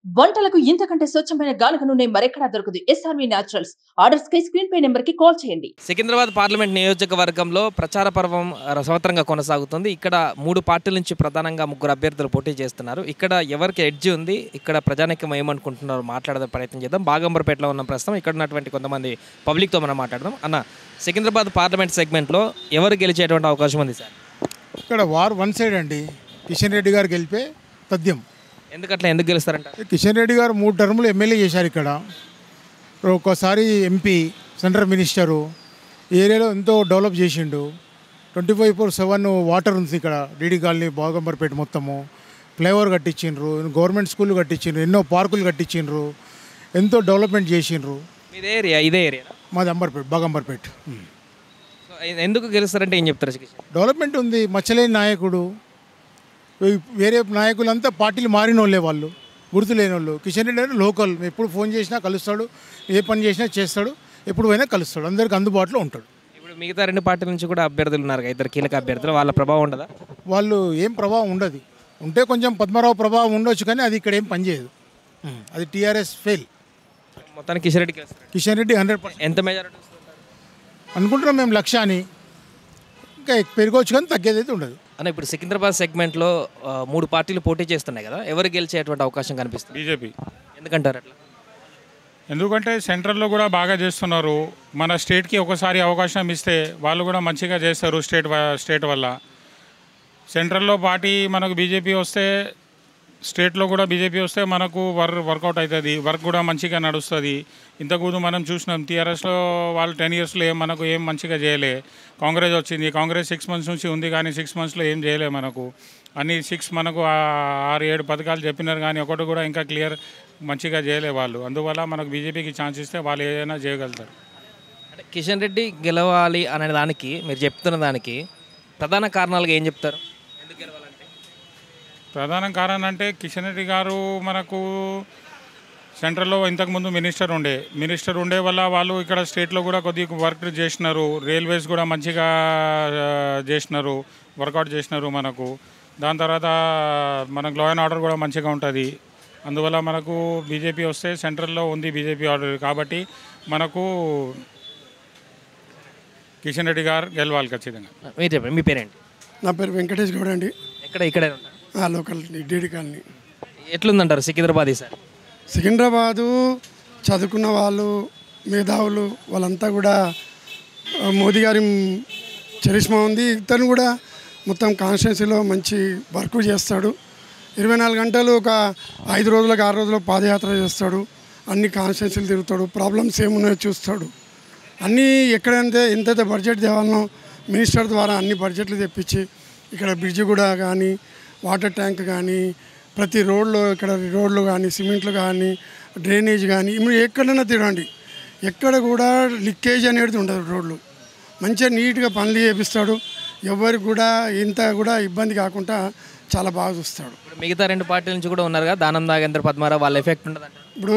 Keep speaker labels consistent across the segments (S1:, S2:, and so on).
S1: వంటలకు ఇంతకంటే స్వచ్ఛమైన గానుగ నూనె మరెక్కడా దొరకదు ఎస్ఆర్వి న్యాచురల్స్ ఆర్డర్స్ కై స్క్రీన్ పై నెంబర్ కి కాల్ చేయండి
S2: సికింద్రాబాద్ పార్లమెంట్ నియోజకవర్గంలో ప్రచార పర్వం రసవత్తరంగా కొనసాగుతుంది ఇక్కడ మూడు పార్టీల నుంచి ప్రధానంగా ముగ్గురు అభ్యర్థులు పోటీ చేస్తున్నారు ఇక్కడ ఎవరికి ఎడ్జి ఉంది ఇక్కడ ప్రజానికం ఏమనుకుంటున్నారో మాట్లాడే ప్రయత్నం చేద్దాం బాగంబరపేటలో ఉన్న ప్రస్తుతం ఇక్కడ ఉన్నటువంటి కొంతమంది పబ్లిక్తో మనం మాట్లాడదాం అన్న సికింద్రాబాద్ పార్లమెంట్ సెగ్మెంట్లో ఎవరు గెలిచేటువంటి అవకాశం ఉంది సార్
S3: ఇక్కడ వార్ వన్ సైడ్ అండి కిషన్ రెడ్డి గారు గెలిపే తథ్యం
S2: ఎందుకట్లా ఎందుకు గెలుస్తారంట
S3: కిషన్ రెడ్డి గారు మూడు టర్ములు ఎమ్మెల్యే చేశారు ఇక్కడ ఒక్కోసారి ఎంపీ సెంట్రల్ మినిస్టరు ఈ ఏరియాలో ఎంతో డెవలప్ చేసిండు twenty five four seven water ఉంది ఇక్కడ డీడీ కాలనీ బాగంబర్పేట మొత్తము ఫ్లైఓవర్ కట్టించిండ్రు గవర్నమెంట్ స్కూల్ కట్టించిండ్రు ఎన్నో పార్కులు కట్టించిండ్రు ఎంతో డెవలప్మెంట్ చేసిండ్రు
S2: ఇదే ఏరియా ఇదే ఏరియా
S3: మాది అంబర్పేట బాగంబర్పేట
S2: సో ఎందుకు గెలుస్తారంటే ఏం చెప్తారు కిషన్
S3: డెవలప్మెంట్ ఉంది మచ్చలేని నాయకుడు వే- వేరే నాయకులంతా పార్టీలు మారిన వాళ్ళే వాళ్ళు గుర్తు లేని వాళ్ళు కిషన్ రెడ్డి అంటే లోకల్ ఎప్పుడు ఫోన్ చేసినా కలుస్తాడు ఏ పని చేసినా చేస్తాడు ఎప్పుడు పోయినా కలుస్తాడు అందరికి అందుబాటులో ఉంటాడు
S2: ఇప్పుడు మిగతా రెండు పార్టీల నుంచి కూడా అభ్యర్థులు ఉన్నారు కదా, ఇద్దరు కీలక అభ్యర్థులు వాళ్ళ ప్రభావం ఉండదా
S3: వాళ్ళు ఏం ప్రభావం ఉండదు ఉంటే కొంచెం పద్మారావు ప్రభావం ఉండొచ్చు కానీ అది ఇక్కడ ఏం పనిచేయదు ఉం. అది టీఆర్ఎస్ ఫెయిల్
S2: మొత్తానికి కిషన్ రెడ్డి గెలుస్తారు
S3: కిషన్ రెడ్డి హండ్రెడ్ పర్సెంట్
S2: ఎంత మెజారిటీ వస్తుందంటారు
S3: అనుకుంటున్నాం మేము లక్ష అని ఇంకా పెరగవచ్చు కానీ తగ్గేది అయితే ఉండదు
S2: అన్న ఇప్పుడు సికింద్రాబాద్ సెగ్మెంట్లో ఆ, మూడు పార్టీలు పోటీ చేస్తున్నాయి కదా ఎవరు గెలిచేటువంటి అవకాశం కనిపిస్తుంది
S4: బీజేపీ
S2: ఎందుకంటారు అట్లా
S4: ఎందుకంటే సెంట్రల్లో కూడా బాగా చేస్తున్నారు మన స్టేట్కి ఒకసారి అవకాశం ఇస్తే వాళ్ళు కూడా మంచిగా చేస్తారు స్టేట్ వ- స్టేట్ వల్ల సెంట్రల్లో పార్టీ మనకు బీజేపీ వస్తే స్టేట్లో కూడా బీజేపీ వస్తే మనకు వర్ వర్కౌట్ అవుతుంది వర్క్ కూడా మంచిగా నడుస్తుంది ఇంతకుముందు మనం చూసినాం టీఆర్ఎస్లో వాళ్ళు టెన్ ఇయర్స్లో ఏం మనకు ఏం మంచిగా చేయలే కాంగ్రెస్ వచ్చింది కాంగ్రెస్ సిక్స్ మంత్స్ నుంచి ఉంది కానీ సిక్స్ మంత్స్లో ఏం చేయలే మనకు అన్ని సిక్స్ మనకు ఆ ఆరు ఏడు పథకాలు చెప్పినారు కానీ ఒకటి కూడా ఇంకా క్లియర్ మంచిగా చేయలే వాళ్ళు అందువల్ల మనకు బీజేపీకి ఛాన్స్ ఇస్తే వాళ్ళు ఏదైనా చేయగలుగుతారు
S2: అంటే కిషన్ రెడ్డి గెలవాలి అనే దానికి మీరు చెప్తున్న దానికి ప్రధాన కారణాలుగా ఏం చెప్తారు ఎందుకు గెలవాలంటే
S4: ప్రధాన కారణం అంటే కిషన్ రెడ్డి గారు మనకు సెంట్రల్లో ఇంతకుముందు మినిస్టర్ ఉండే మినిస్టర్ ఉండే వల్ల వాళ్ళు ఇక్కడ స్టేట్లో కూడా కొద్దిగా వర్క్ చేసినారు రైల్వేస్ కూడా మంచిగా ఆ, చేసినారు వర్కౌట్ చేసినారు మనకు దాని తర్వాత మనకు లా అండ్ ఆర్డర్ కూడా మంచిగా ఉంటుంది అందువల్ల మనకు బీజేపీ వస్తే సెంట్రల్లో ఉంది బీజేపీ ఆర్డర్ కాబట్టి మనకు కిషన్ రెడ్డి గారు గెలవాలి ఖచ్చితంగా
S2: మీరు చెప్పండి మీ పేరేంటి
S5: నా పేరు వెంకటేష్ గౌడ్ అండి
S2: ఎక్కడ ఇక్కడే ఉంటారు
S5: ఆ లోకల్ డీడీ కాలనీ
S2: ఎట్లుందంటారు సికింద్రాబాద్ ఈసారి
S5: సికింద్రాబాదు చదువుకున్న వాళ్ళు మేధావులు వాళ్ళంతా కూడా ఆ, మోదీ గారి చరిష్మా ఉంది ఇతను కూడా మొత్తం కాన్స్టిట్యున్సీలో మంచి వర్క్ చేస్తాడు ఇరవై నాలుగు గంటలు ఒక ఐదు రోజులకు ఆరు రోజులు పాదయాత్ర చేస్తాడు అన్ని కాన్స్టిట్యున్సీలు తిరుగుతాడు ప్రాబ్లమ్స్ ఏమున్నాయో చూస్తాడు అన్నీ ఎక్కడంతే ఎంతైతే బడ్జెట్ తేవాలనో మినిస్టర్ ద్వారా అన్ని బడ్జెట్లు తెప్పించి ఇక్కడ బ్రిడ్జ్ కూడా కానీ వాటర్ ట్యాంక్ కానీ ప్రతి రోడ్లో ఇక్కడ రోడ్లు కానీ సిమెంట్లు కానీ డ్రైనేజ్ కానీ ఇప్పుడు ఎక్కడైనా తిరగండి ఎక్కడ కూడా లీకేజ్ అనేది ఉండదు రోడ్లు మంచిగా నీట్గా పనులు చేపిస్తాడు ఎవరికి కూడా ఇంత కూడా ఇబ్బంది కాకుండా చాలా బాగా చూస్తాడు
S2: ఇప్పుడు మిగతా రెండు పార్టీల నుంచి కూడా ఉన్నారు కదా దానం నాగేంద్ర పద్మారావు వాళ్ళ ఎఫెక్ట్ ఉండదంట
S5: ఇప్పుడు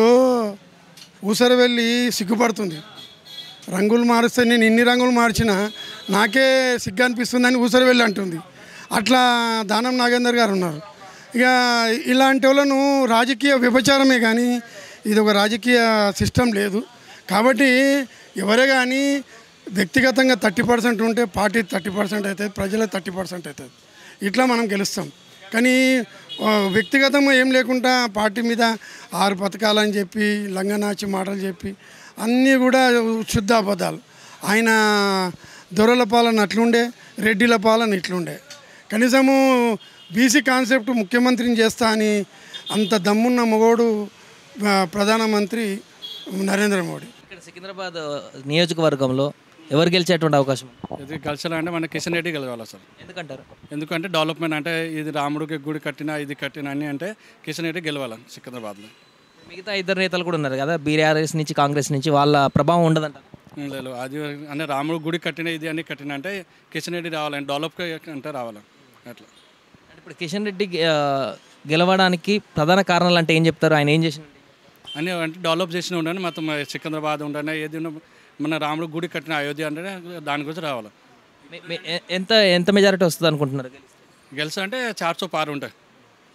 S5: ఊసర వెళ్ళి సిగ్గుపడుతుంది రంగులు మారుస్తే నేను ఇన్ని రంగులు మార్చినా నాకే సిగ్గు అనిపిస్తుందని ఊసర వెళ్ళి అంటుంది అట్లా దానం నాగేందర్ గారు ఉన్నారు ఇక ఇలాంటి వాళ్ళను రాజకీయ విభచారమే కానీ ఇది ఒక రాజకీయ సిస్టమ్ లేదు కాబట్టి ఎవరే కానీ వ్యక్తిగతంగా థర్టీ పర్సెంట్ ఉంటే పార్టీ థర్టీ పర్సెంట్ అవుతుంది ప్రజలకు థర్టీ పర్సెంట్ అవుతుంది ఇట్లా మనం గెలుస్తాం కానీ ఆ, వ్యక్తిగతంగా ఏం లేకుండా పార్టీ మీద ఆరు పథకాలని చెప్పి లంగనాచి మాటలు చెప్పి అన్నీ కూడా శుద్ధ అబద్ధాలు ఆయన దొరల పాలన అట్లుండే రెడ్డిల పాలన ఇట్లుండే కనీసము బీసీ కాన్సెప్ట్ ముఖ్యమంత్రిని చేస్తా అని అంత దమ్మున్న మగోడు ఆ, ప్రధానమంత్రి నరేంద్ర మోడీ
S2: ఇక్కడ సికింద్రాబాద్ నియోజకవర్గంలో ఎవరు గెలిచేటువంటి అవకాశం ఉంది?
S6: ఇది కల్చర్ అంటే మన కిషన్ రెడ్డి గెలవాలి అసలు
S2: ఎందుకంటారు
S6: ఎందుకంటే డెవలప్మెంట్ అంటే ఇది రాముడికి గుడి కట్టినా ఇది కట్టినా అన్ని అంటే కిషన్ రెడ్డి గెలవాలి సికింద్రాబాద్లో
S2: మిగతా ఇద్దరు నేతలు కూడా ఉన్నారు కదా బీఆర్ఎస్ నుంచి కాంగ్రెస్ నుంచి వాళ్ళ ప్రభావం ఉండదంట
S6: ఉం, లేదు అది అంటే రాముడు గుడి కట్టిన ఇది అన్ని కట్టిన అంటే కిషన్ రెడ్డి రావాలని డెవలప్ అంటే రావాలి అట్లా
S2: అంటే ఇప్పుడు కిషన్ రెడ్డి ఆ, గెలవడానికి ప్రధాన కారణాలు అంటే ఏం చెప్తారు ఆయన ఏం చేసిండు
S6: అన్ని అంటే డెవలప్ చేసిన ఉండని మొత్తం సికింద్రాబాద్ ఉండని ఏది ఉన్న మన రాముడు గుడి కట్టిన అయోధ్య అంటే దాని గురించి రావాలి
S2: మీ- మీ- ఎ- ఎంత ఎంత మెజారిటీ వస్తుంది అనుకుంటున్నారు
S6: గెలిచి అంటే చార్చో పారు ఉంటాయి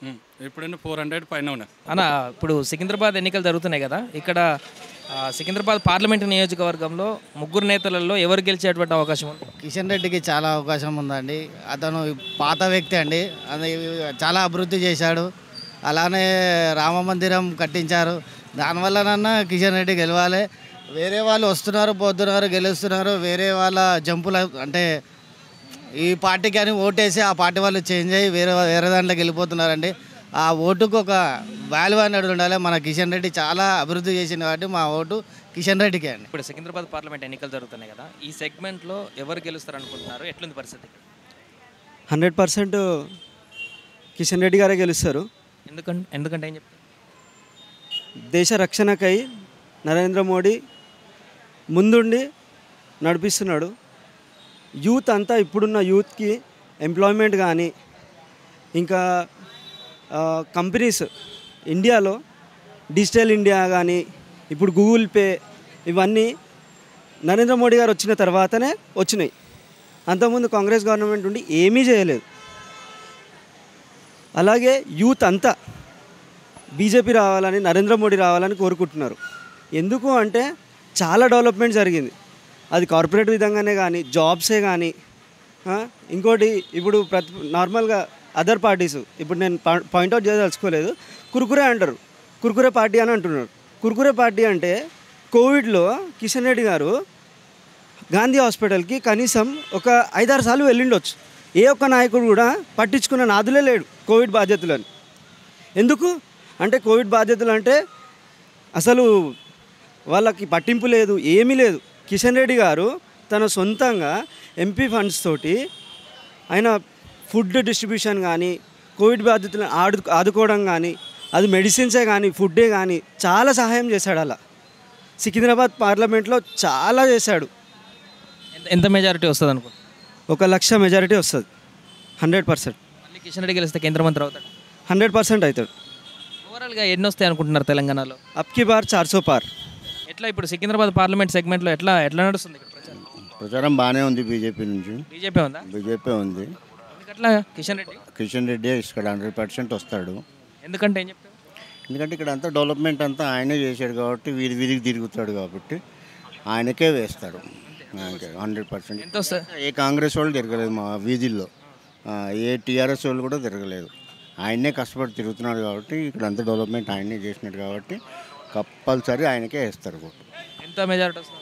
S6: ఉమ్, ఎప్పుడైనా ఫోర్ హండ్రెడ్ పైన ఉన్నాయి
S2: అన్న ఇప్పుడు సికింద్రాబాద్ ఎన్నికలు జరుగుతున్నాయి కదా ఇక్కడ ఆ, సికింద్రాబాద్ పార్లమెంటు నియోజకవర్గంలో ముగ్గురు నేతలలో ఎవరు గెలిచేటువంటి అవకాశం ఉంది
S7: కిషన్ రెడ్డికి చాలా అవకాశం ఉందండి అతను పాత వ్యక్తి అండి అది చాలా అభివృద్ధి చేశాడు అలానే రామ మందిరం కట్టించారు దానివల్లనన్నా కిషన్ రెడ్డి గెలవాలి వేరే వాళ్ళు వస్తున్నారు పోతున్నారు గెలుస్తున్నారు వేరే వాళ్ళ జంపుల అంటే ఈ పార్టీకి అని ఓటేసి ఆ పార్టీ వాళ్ళు చేంజ్ అయ్యి వేరే వేరే దాంట్లోకి వెళ్ళిపోతున్నారండి ఆ ఓటుకు ఒక వాల్యూ అనేది ఉండాలి మన కిషన్ రెడ్డి చాలా అభివృద్ధి చేసింది కాబట్టి మా ఓటు కిషన్ రెడ్డికే అండి
S2: ఇప్పుడు సికింద్రాబాద్ పార్లమెంట్ ఎన్నికలు జరుగుతున్నాయి కదా ఈ సెగ్మెంట్లో ఎవరు గెలుస్తారు అనుకుంటున్నారు ఎట్లుంది పరిస్థితి
S8: హండ్రెడ్ పర్సెంట్ కిషన్ రెడ్డి గారే గెలుస్తారు
S2: ఎందుకంటే ఎందుకంటే ఏం చెప్తారు
S8: దేశ రక్షణకై నరేంద్ర మోడీ ముందుండి నడిపిస్తున్నాడు యూత్ అంతా ఇప్పుడున్న యూత్కి ఎంప్లాయ్మెంట్ కానీ ఇంకా కంపెనీస్ ఇండియాలో డిజిటల్ ఇండియా కానీ ఇప్పుడు గూగుల్ పే ఇవన్నీ నరేంద్ర మోడీ గారు వచ్చిన తర్వాతనే వచ్చినాయి అంతకుముందు కాంగ్రెస్ గవర్నమెంట్ ఉండి ఏమీ చేయలేదు అలాగే యూత్ అంతా బీజేపీ రావాలని నరేంద్ర మోడీ రావాలని కోరుకుంటున్నారు ఎందుకు అంటే చాలా డెవలప్మెంట్ జరిగింది అది కార్పొరేట్ విధంగానే కానీ జాబ్సే కానీ ఆ, ఇంకోటి ఇప్పుడు ప్రతి నార్మల్గా అదర్ పార్టీస్ ఇప్పుడు నేను పాయింట్అవుట్ చేయదలుచుకోలేదు కురుకురే అంటారు కురుకురే పార్టీ అని అంటున్నారు కురుకురే పార్టీ అంటే కోవిడ్లో కిషన్ రెడ్డి గారు గాంధీ హాస్పిటల్కి కనీసం ఒక ఐదారు సార్లు వెళ్ళిండొచ్చు ఏ ఒక్క నాయకుడు కూడా పట్టించుకున్న నాదులే లేడు కోవిడ్ బాధ్యతలని ఎందుకు అంటే కోవిడ్ బాధ్యతలు అంటే అసలు వాళ్ళకి పట్టింపు లేదు ఏమీ లేదు కిషన్ రెడ్డి గారు తన సొంతంగా ఎంపీ ఫండ్స్ తోటి ఆయన ఫుడ్ డిస్ట్రిబ్యూషన్ కానీ కోవిడ్ బాధ్యతలను ఆడు ఆదుకోవడం కానీ అది మెడిసిన్సే కానీ ఫుడ్డే కానీ చాలా సహాయం చేశాడు అలా సికింద్రాబాద్ పార్లమెంట్లో చాలా చేశాడు
S2: ఎంత ఎంత మెజారిటీ వస్తుంది అనుకుంటున్నారు
S8: ఒక లక్ష మెజారిటీ వస్తుంది హండ్రెడ్ పర్సెంట్
S2: మళ్ళీ కిషన్ రెడ్డి గెలిస్తే కేంద్ర మంత్రి అవుతాడు
S8: హండ్రెడ్ పర్సెంట్ అవుతాడు
S2: ఓవరాల్గా ఎన్ని వస్తాయి అనుకుంటున్నారు తెలంగాణలో
S8: అప్కి బార్ చార్సో పార్
S2: ఎట్లా ఇప్పుడు సికింద్రాబాద్ పార్లమెంట్ సెగ్మెంట్లో ఎట్లా ఎట్లా నడుస్తుంది ఇక్కడ ప్రచారం
S9: ప్రచారం బాగానే ఉంది బీజేపీ నుంచి
S2: బీజేపీ ఉందా
S9: బీజేపీ ఉంది
S2: ఎందుకట్లా కిషన్ రెడ్డి
S9: కిషన్ రెడ్డి ఇక్కడ హండ్రెడ్ పర్సెంట్ వస్తాడు
S2: ఎందుకంటే ఏం చెప్తారు
S9: ఎందుకంటే ఇక్కడ అంతా డెవలప్మెంట్ అంతా ఆయనే చేశాడు కాబట్టి వీధి వీధికి తిరుగుతాడు కాబట్టి ఆయనకే వేస్తాడు హండ్రెడ్ పర్సెంట్
S2: ఎంత వస్తుంది
S9: ఏ కాంగ్రెస్ వాళ్ళు తిరగలేదు మా వీధుల్లో ఆ, ఏ టీఆర్ఎస్ వాళ్ళు కూడా తిరగలేదు ఆయన్నే కష్టపడి తిరుగుతున్నాడు కాబట్టి ఇక్కడ అంతా డెవలప్మెంట్ ఆయనే చేసినాడు కాబట్టి కంపల్సరీ ఆయనకే వేస్తారు ఓటు
S2: ఎంత మెజారిటీ వస్తుంది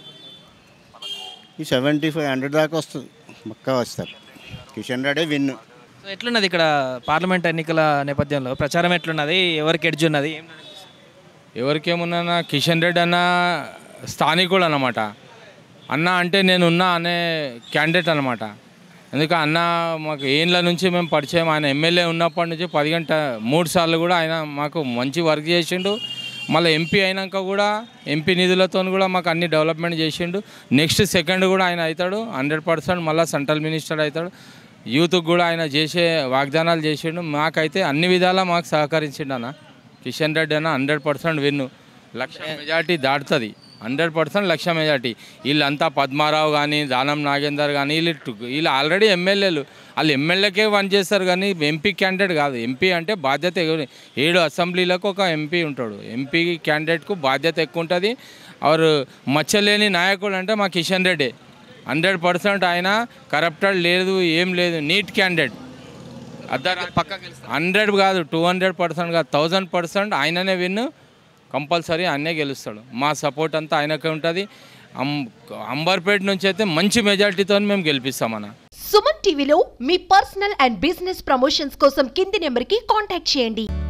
S9: ఈ సెవెంటీ ఫైవ్ హండ్రెడ్ దాకా వస్తుంది పక్కా వస్తారు కిషన్ రెడ్డి విన్
S2: సో ఎట్లున్నది ఇక్కడ పార్లమెంట్ ఎన్నికల నేపథ్యంలో ప్రచారం ఎట్లున్నది ఎవరికి ఎడ్జ్ ఉన్నది ఏం నడుస్తుంది?
S4: ఎవరికేమున్నా కిషన్ రెడ్డి అన్న స్థానికుడు అన్నమాట అన్న అంటే నేనున్నా అనే క్యాండిడేట్ అనమాట ఎందుకు అన్న మాకు ఏండ్ల నుంచి మేము పరిచయం ఆయన ఎమ్మెల్యే ఉన్నప్పటి నుంచి పది గంట మూడు సార్లు కూడా ఆయన మాకు మంచి వర్క్ చేసిండు మళ్ళీ ఎంపీ అయినాక కూడా ఎంపీ నిధులతో కూడా మాకు అన్ని డెవలప్మెంట్ చేసిండు నెక్స్ట్ సెకండ్ కూడా ఆయన అవుతాడు హండ్రెడ్ పర్సెంట్ మళ్ళీ సెంట్రల్ మినిస్టర్ అవుతాడు యూత్కి కూడా ఆయన చేసే వాగ్దానాలు చేసిండు మాకైతే అన్ని విధాలా మాకు సహకరించిండు అన్న కిషన్ రెడ్డి అన్న hundred percent win lakh majority దాటుతుంది హండ్రెడ్ పర్సెంట్ లక్ష మెజార్టీ వీళ్ళంతా పద్మారావు కానీ దానం నాగేందర్ కానీ వీళ్ళు టు- వీళ్ళు ఆల్రెడీ ఎమ్మెల్యేలు వాళ్ళు ఎమ్మెల్యేకే పని చేస్తారు కానీ ఎంపీ క్యాండిడేట్ కాదు ఎంపీ అంటే బాధ్యత ఎక్కువ. ఏడు అసెంబ్లీలకు ఒక ఎంపీ ఉంటాడు ఎంపీ క్యాండిడేట్కు బాధ్యత ఎక్కువ ఉంటుంది ఆరు మచ్చలేని నాయకుడు అంటే మా కిషన్ రెడ్డి హండ్రెడ్ పర్సెంట్ ఆయన కరప్టెడ్ లేదు ఏం లేదు నీట్ క్యాండిడేట్ అద్దరు పక్క హండ్రెడ్ కాదు టూ హండ్రెడ్ పర్సెంట్ కాదు థౌజండ్ పర్సెంట్ ఆయననే విన్ కంపల్సరీ ఆయనే గెలుస్తాడు మా సపోర్ట్ అంతా ఆయనకే ఉంటుంది అం అంబర్పేట నుంచి అయితే మంచి మెజార్టీతో మేము గెలిపిస్తామన్న
S10: సుమన్ టీవీలో మీ పర్సనల్ అండ్ బిజినెస్ ప్రమోషన్స్ కోసం కింది నెంబర్కి కాంటాక్ట్ చేయండి